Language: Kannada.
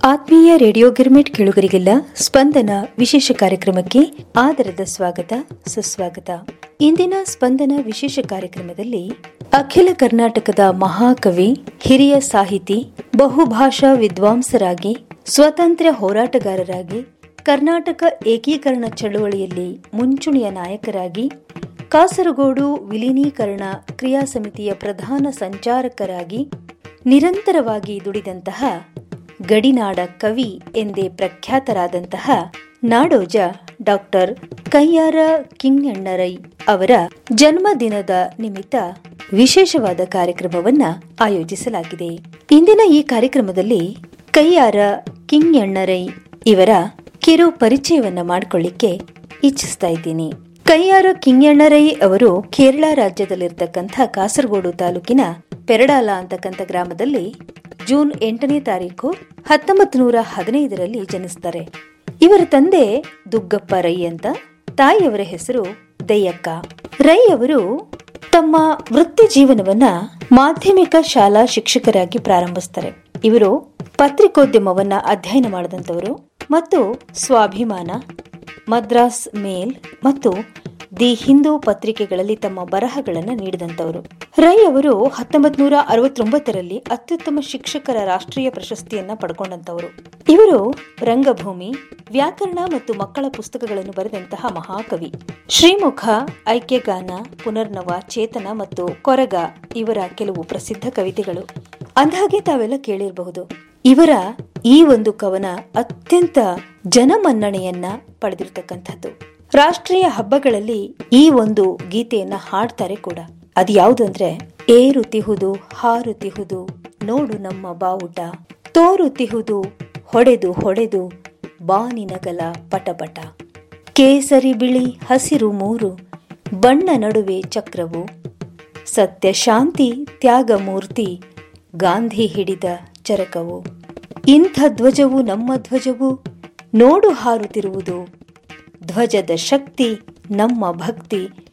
ಆತ್ಮೀಯ ರೇಡಿಯೋ ಗಿರ್ಮಿಟ್ ಕೇಳುಗರಿಗೆಲ್ಲ ಸ್ಪಂದನ ವಿಶೇಷ ಕಾರ್ಯಕ್ರಮಕ್ಕೆ ಆದರದ ಸ್ವಾಗತ ಸುಸ್ವಾಗತ ಇಂದಿನ ಸ್ಪಂದನ ವಿಶೇಷ ಕಾರ್ಯಕ್ರಮದಲ್ಲಿ ಅಖಿಲ ಕರ್ನಾಟಕದ ಮಹಾಕವಿ ಹಿರಿಯ ಸಾಹಿತಿ ಬಹುಭಾಷಾ ವಿದ್ವಾಂಸರಾಗಿ ಸ್ವತಂತ್ರ ಹೋರಾಟಗಾರರಾಗಿ ಕರ್ನಾಟಕ ಏಕೀಕರಣ ಚಳುವಳಿಯಲ್ಲಿ ಮುಂಚೂಣಿಯ ನಾಯಕರಾಗಿ ಕಾಸರಗೋಡು ವಿಲೀನೀಕರಣ ಕ್ರಿಯಾ ಸಮಿತಿಯ ಪ್ರಧಾನ ಸಂಚಾರಕರಾಗಿ ನಿರಂತರವಾಗಿ ದುಡಿದಂತಹ ಗಡಿನಾಡ ಕವಿ ಎಂದೇ ಪ್ರಖ್ಯಾತರಾದಂತಹ ನಾಡೋಜ ಡಾಕ್ಟರ್ ಕಯ್ಯಾರ ಕಿಂಗಣ್ಣರೈ ಅವರ ಜನ್ಮದಿನದ ನಿಮಿತ್ತ ವಿಶೇಷವಾದ ಕಾರ್ಯಕ್ರಮವನ್ನ ಆಯೋಜಿಸಲಾಗಿದೆ ಇಂದಿನ ಈ ಕಾರ್ಯಕ್ರಮದಲ್ಲಿ ಕಯ್ಯಾರ ಕಿಂಗಣ್ಣರೈ ಇವರ ಕಿರು ಪರಿಚಯವನ್ನ ಮಾಡಿಕೊಳ್ಳಿಕ್ಕೆ ಇಚ್ಛಿಸ್ತಾ ಇದ್ದೀನಿ ಕಯ್ಯಾರ ಕಿಂಗಣ್ಣರೈ ಅವರು ಕೇರಳ ರಾಜ್ಯದಲ್ಲಿರ್ತಕ್ಕಂಥ ಕಾಸರಗೋಡು ತಾಲೂಕಿನ ಪೆರಡಾಲ ಅಂತಕ್ಕಂಥ ಗ್ರಾಮದಲ್ಲಿ ಜೂನ್ ಎಂಟನೇ ತಾರೀಕು ಹತ್ತೊಂಬತ್ತು ನೂರ ಹದಿನೈದರಲ್ಲಿ ಜನಿಸ್ತಾರೆ ಇವರ ತಂದೆ ದುಗ್ಗಪ್ಪ ರೈ ಅಂತ ತಾಯಿಯವರ ಹೆಸರು ದಯ್ಯಕ್ಕ ರೈ ಅವರು ತಮ್ಮ ವೃತ್ತಿ ಜೀವನವನ್ನ ಮಾಧ್ಯಮಿಕ ಶಾಲಾ ಶಿಕ್ಷಕರಾಗಿ ಪ್ರಾರಂಭಿಸ್ತಾರೆ ಇವರು ಪತ್ರಿಕೋದ್ಯಮವನ್ನ ಅಧ್ಯಯನ ಮಾಡಿದಂಥವರು ಮತ್ತು ಸ್ವಾಭಿಮಾನ ಮದ್ರಾಸ್ ಮೇಲ್ ಮತ್ತು ದಿ ಹಿಂದೂ ಪತ್ರಿಕೆಗಳಲ್ಲಿ ತಮ್ಮ ಬರಹಗಳನ್ನು ನೀಡಿದಂತವರು ರೈ ಅವರು ಹತ್ತೊಂಬತ್ ನೂರ ಅರವತ್ತೊಂಬತ್ತರಲ್ಲಿ ಅತ್ಯುತ್ತಮ ಶಿಕ್ಷಕರ ರಾಷ್ಟ್ರೀಯ ಪ್ರಶಸ್ತಿಯನ್ನ ಪಡ್ಕೊಂಡಂತವರು ಇವರು ರಂಗಭೂಮಿ ವ್ಯಾಕರಣ ಮತ್ತು ಮಕ್ಕಳ ಪುಸ್ತಕಗಳನ್ನು ಬರೆದಂತಹ ಮಹಾಕವಿ ಶ್ರೀಮುಖ ಐಕ್ಯಗಾನ ಪುನರ್ನವ ಚೇತನ ಮತ್ತು ಕೊರಗ ಇವರ ಕೆಲವು ಪ್ರಸಿದ್ಧ ಕವಿತೆಗಳು ಅಂದಹಾಗೆ ತಾವೆಲ್ಲ ಕೇಳಿರಬಹುದು ಇವರ ಈ ಒಂದು ಕವನ ಅತ್ಯಂತ ಜನಮನ್ನಣೆಯನ್ನ ಪಡೆದಿರತಕ್ಕಂಥದ್ದು ರಾಷ್ಟ್ರೀಯ ಹಬ್ಬಗಳಲ್ಲಿ ಈ ಒಂದು ಗೀತೆಯನ್ನ ಹಾಡ್ತಾರೆ ಕೂಡ ಅದು ಯಾವುದು ಅಂದ್ರೆ ಏರುತಿಹುದು ಹಾರುತಿಹುದು ನೋಡು ನಮ್ಮ ಬಾವುಟ ತೋರುತಿಹುದು ಹೊಡೆದು ಹೊಡೆದು ಬಾನಿನಗಲ ಪಟಪಟ ಕೇಸರಿ ಬಿಳಿ ಹಸಿರು ಮೂರು ಬಣ್ಣ ನಡುವೆ ಚಕ್ರವು ಸತ್ಯ ಶಾಂತಿ ತ್ಯಾಗ ಮೂರ್ತಿ ಗಾಂಧಿ ಹಿಡಿದ ಚರಕವು ಇಂಥ ಧ್ವಜವು ನಮ್ಮ ಧ್ವಜವು ನೋಡು ಹಾರುತ್ತಿರುವುದು ಧ್ವಜದ ಶಕ್ತಿ ನಮ್ಮ ಭಕ್ತಿ